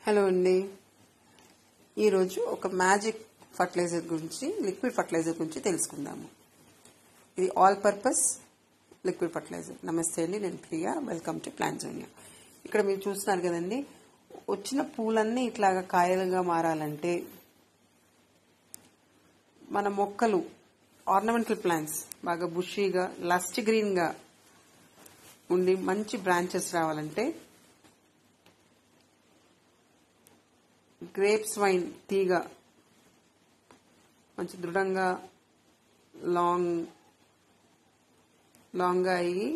hello అండి ఈరోజు ఒక మ్యాజిక్ ఫర్టిలైజర్ గురించి లిక్విడ్ ఫర్టిలైజర్ గురించి తెలుసుకుందాము ఇది ఆల్ పర్పస్ లిక్విడ్ ఫర్టిలైజర్ నమస్తే అండి నేను ప్రియా వెల్కమ్ టు ప్లాన్జోనియా ఇక్కడ మీరు చూస్తున్నారు కదండి వచ్చిన పూలన్నీ ఇట్లాగా కాయలుగా మారాలంటే మన మొక్కలు ఆర్నమెంటల్ ప్లాంట్స్ బాగా బుషీగా లస్ట్ గ్రీన్గా ఉండి మంచి బ్రాంచెస్ రావాలంటే గ్రేప్స్ వైన్ తీగ మంచి దృఢంగా లాంగ్ లాంగ్గా అయ్యి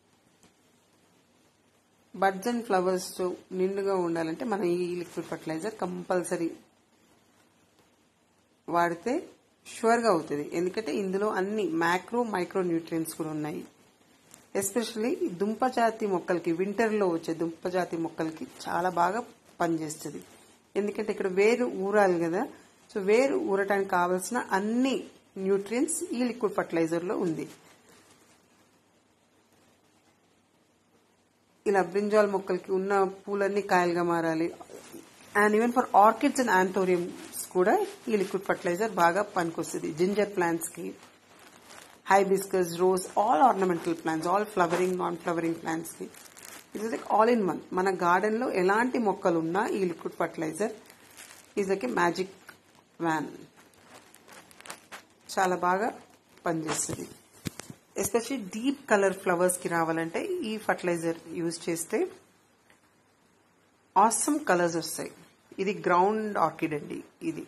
బడ్స్ అండ్ ఫ్లవర్స్ నిండుగా ఉండాలంటే మనం ఈ లిక్విడ్ ఫర్టిలైజర్ కంపల్సరీ వాడితే షూర్గా అవుతుంది ఎందుకంటే ఇందులో అన్ని మ్యాక్రో మైక్రో న్యూట్రియన్స్ కూడా ఉన్నాయి ఎస్పెషల్లీ దుంపజాతి మొక్కలకి వింటర్లో వచ్చే దుంపజాతి మొక్కలకి చాలా బాగా పనిచేస్తుంది ఎందుకంటే ఇక్కడ వేరు ఊరాలి కదా సో వేరు ఊరటానికి కావాల్సిన అన్ని న్యూట్రియన్స్ ఈ లిక్విడ్ ఫర్టిలైజర్లో ఉంది ఇలా బ్రింజాల్ మొక్కలకి ఉన్న పూలన్నీ కాయలుగా మారాలి and even for orchids and anthuriums కూడా ఈ లిక్విడ్ ఫర్టిలైజర్ బాగా పనికొస్తుంది జింజర్ ప్లాంట్స్ కి hibiscus rose all ornamental plants all flowering non flowering plants కి it is like all in one మన గార్డెన్ లో ఎలాంటి మొక్కలు ఉన్నా ఈ liquid fertiliser is like a magic wand చాలా బాగా పనిచేస్తుంది ఎస్పెషల్లీ డీప్ కలర్ ఫ్లవర్స్ కి రావాలంటే ఈ ఫర్టిలైజర్ యూజ్ చేస్తే ఆసమ్ కలర్స్ వస్తాయి ఇది గ్రౌండ్ ఆర్కిడ్ అండి ఇది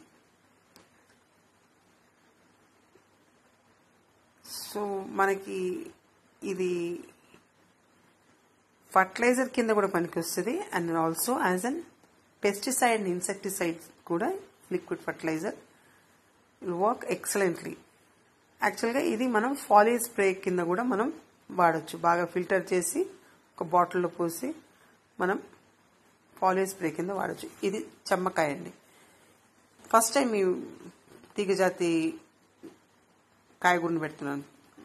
సో మనకి ఇది ఫర్టిలైజర్ కింద కూడా పనికి వస్తుంది and also as an pesticide and insecticide కూడా లిక్విడ్ ఫర్టిలైజర్ వర్క్ ఎక్సలెంట్లీ యాక్చువల్గా ఇది మనం ఫాలియర్ స్ప్రే కింద కూడా మనం వాడచ్చు బాగా ఫిల్టర్ చేసి ఒక బాటిల్లో పోసి మనం ఫాలియర్ స్ప్రే కింద వాడచ్చు ఇది చెమ్మకాయ అండి ఫస్ట్ టైం ఈ తీగజాతి కాయగూరను పెడుతున్నాను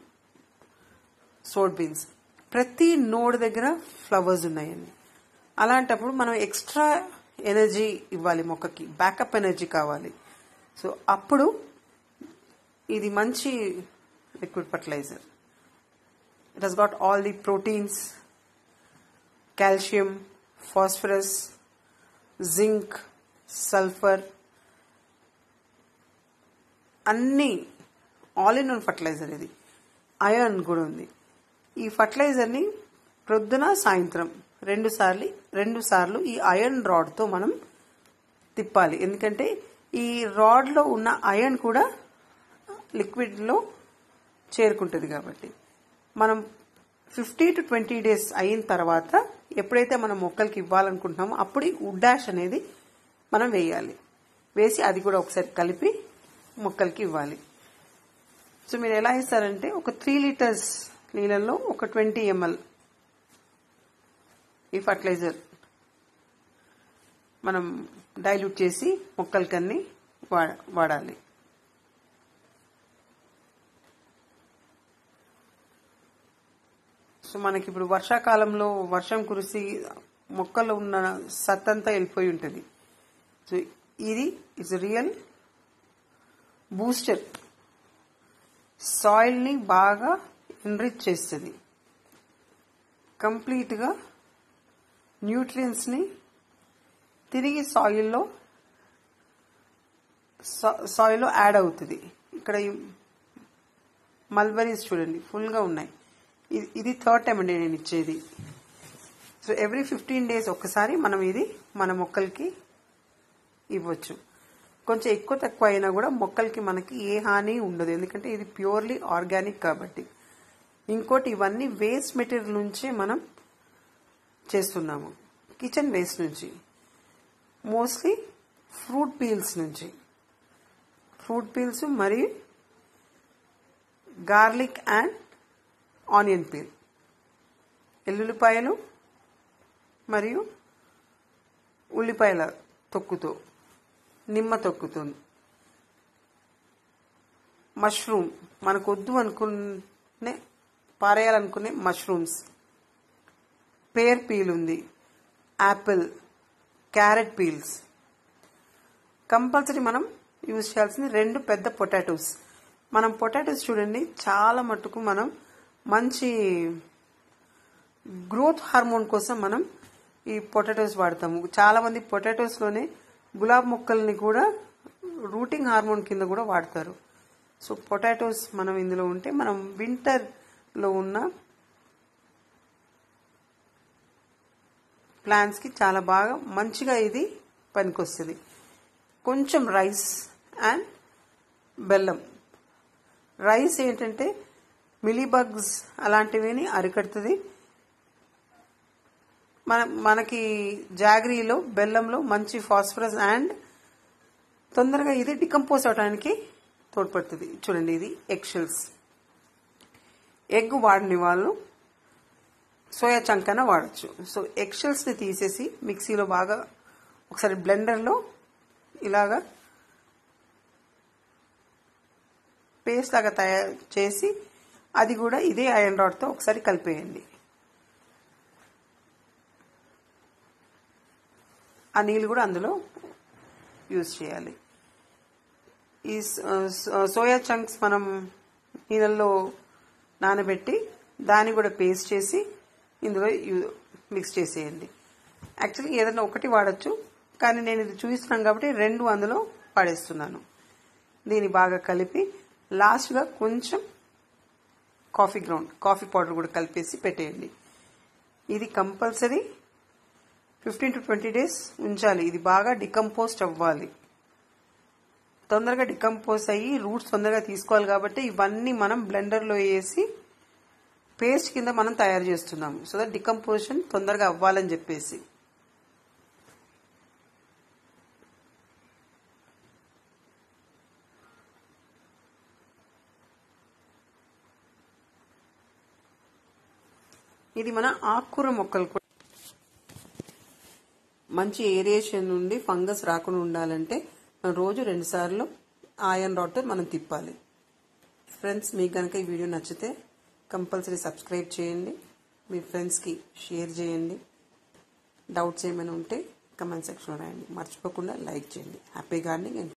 సోడ్ బీన్స్ ప్రతి నోడ్ దగ్గర ఫ్లవర్స్ ఉన్నాయండి అలాంటప్పుడు మనం ఎక్స్ట్రా ఎనర్జీ ఇవ్వాలి మొక్కకి బ్యాకప్ ఎనర్జీ కావాలి సో అప్పుడు ఇది మంచి liquid fertiliser it has got all the proteins calcium phosphorus zinc sulphur అన్నీ ఆల్ ఇన్ వన్ ఫర్టిలైజర్ ఇది అయాన్ కూడా ఉంది ఈ ఫర్టిలైజర్ని ప్రొద్దున సాయంత్రం రెండు సార్లు రెండు సార్లు ఈ అయర్న్ రాడ్తో మనం తిప్పాలి ఎందుకంటే ఈ రాడ్లో ఉన్న అయర్న్ కూడా లిక్విడ్లో చేరుకుంటుంది కాబట్టి మనం ఫిఫ్టీ టు ట్వంటీ డేస్ అయిన తర్వాత ఎప్పుడైతే మనం మొక్కలకి ఇవ్వాలనుకుంటున్నామో అప్పుడు ఈ ఉడ్డాష్ అనేది మనం వేయాలి వేసి అది కూడా ఒకసారి కలిపి మొక్కలకి ఇవ్వాలి సో మీరు ఎలా ఇస్తారంటే ఒక త్రీ లీటర్స్ నీళ్ళల్లో ఒక ట్వంటీ ఎంఎల్ ఈ ఫర్టిలైజర్ మనం డైల్యూట్ చేసి మొక్కలకన్నీ వాడాలి సో మనకి ఇప్పుడు వర్షాకాలంలో వర్షం కురిసి మొక్కలు ఉన్న సత్తంతా వెళ్ళిపోయి ఉంటుంది సో ఇది ఇట్స్ రియల్ బూస్టర్ సాయిల్ని బాగా ఎన్రిచ్ చేస్తుంది కంప్లీట్గా న్యూట్రియన్స్ని తిరిగి సాయిల్లో సాయిల్లో యాడ్ అవుతుంది ఇక్కడ మల్బరీస్ చూడండి ఫుల్గా ఉన్నాయి ఇది థర్డ్ టైం అండి నేను ఇచ్చేది సో ఎవ్రీ ఫిఫ్టీన్ డేస్ ఒక్కసారి మనం ఇది మన మొక్కలకి ఇవ్వచ్చు కొంచెం ఎక్కువ తక్కువ అయినా కూడా మొక్కలకి మనకి ఏ హాని ఉండదు ఎందుకంటే ఇది ప్యూర్లీ ఆర్గానిక్ కాబట్టి ఇంకోటి ఇవన్నీ వేస్ట్ మెటీరియల్ నుంచే మనం చేస్తున్నాము కిచెన్ వేస్ట్ నుంచి మోస్ట్లీ ఫ్రూట్ పీల్స్ నుంచి ఫ్రూట్ పీల్స్ మరియు గార్లిక్ అండ్ ఆనియన్ పీల్ ఎల్లుల్లిపాయలు మరియు ఉల్లిపాయల తొక్కుతో నిమ్మ తొక్కుతో మష్రూమ్ మనకు వద్దు అనుకునే పారేయాలనుకునే మష్రూమ్స్ పేర్ పీల్ ఉంది యాపిల్ క్యారెట్ పీల్స్ కంపల్సరీ మనం యూజ్ చేయాల్సింది రెండు పెద్ద పొటాటోస్ మనం పొటాటోస్ చూడండి చాలా మట్టుకు మనం మంచి గ్రోత్ హార్మోన్ కోసం మనం ఈ పొటాటోస్ వాడతాము చాలా మంది పొటాటోస్లోనే గులాబ్ మొక్కల్ని కూడా రూటింగ్ హార్మోన్ కింద కూడా వాడతారు సో పొటాటోస్ మనం ఇందులో ఉంటే మనం వింటర్లో ఉన్న ప్లాంట్స్కి చాలా బాగా మంచిగా ఇది పనికొస్తుంది కొంచెం రైస్ అండ్ బెల్లం రైస్ ఏంటంటే మిలీబగ్స్ అలాంటివిని అరికడుతుంది మన మనకి జాగరీలో బెల్లంలో మంచి ఫాస్ఫరస్ అండ్ తొందరగా ఇది డికంపోజ్ అవడానికి తోడ్పడుతుంది చూడండి ఇది ఎగ్ షెల్స్ ఎగ్ వాడని వాళ్ళు సోయా చంకన వాడచ్చు సో ఎగ్ షెల్స్ని తీసేసి మిక్సీలో బాగా ఒకసారి బ్లెండర్లో ఇలాగా పేస్ట్ లాగా తయారు చేసి అది కూడా ఇదే ఐరన్ రాడ్తో ఒకసారి కలిపేయండి ఆ నీళ్ళు కూడా అందులో యూజ్ చేయాలి ఈ సోయా చంక్స్ మనం నీళ్ళల్లో నానబెట్టి దాన్ని కూడా పేస్ట్ చేసి ఇందులో మిక్స్ చేసేయండి యాక్చువల్లీ ఏదైనా ఒకటి వాడచ్చు కానీ నేను ఇది చూపిస్తున్నాను కాబట్టి రెండు అందులో వాడేస్తున్నాను దీన్ని బాగా కలిపి లాస్ట్గా కొంచెం కాఫీ గ్రౌండ్ కాఫీ పౌడర్ కూడా కలిపేసి పెట్టేయండి ఇది compulsory fifteen to twenty days ఉంచాలి ఇది బాగా డికంపోస్ట్ అవ్వాలి తొందరగా డికంపోజ్ అయ్యి రూట్స్ తొందరగా తీసుకోవాలి కాబట్టి ఇవన్నీ మనం బ్లెండర్లో వేసి పేస్ట్ కింద మనం తయారు చేస్తున్నాము సో దట్ డికంపోజిషన్ తొందరగా అవ్వాలని చెప్పేసి ఇది మన ఆకుకూర మొక్కలు కూడా మంచి ఏరియేషన్ నుండి ఫంగస్ రాకుండా ఉండాలంటే మనం రోజు రెండు సార్లు ఆయన్ రాడ్ మనం తిప్పాలి ఫ్రెండ్స్ మీకు కనుక ఈ వీడియో నచ్చితే కంపల్సరీ సబ్స్క్రైబ్ చేయండి మీ ఫ్రెండ్స్కి షేర్ చేయండి డౌట్స్ ఏమైనా ఉంటే కమెంట్ సెక్షన్లో రాయండి మర్చిపోకుండా లైక్ చేయండి హ్యాపీ గార్డెనింగ్ అండ్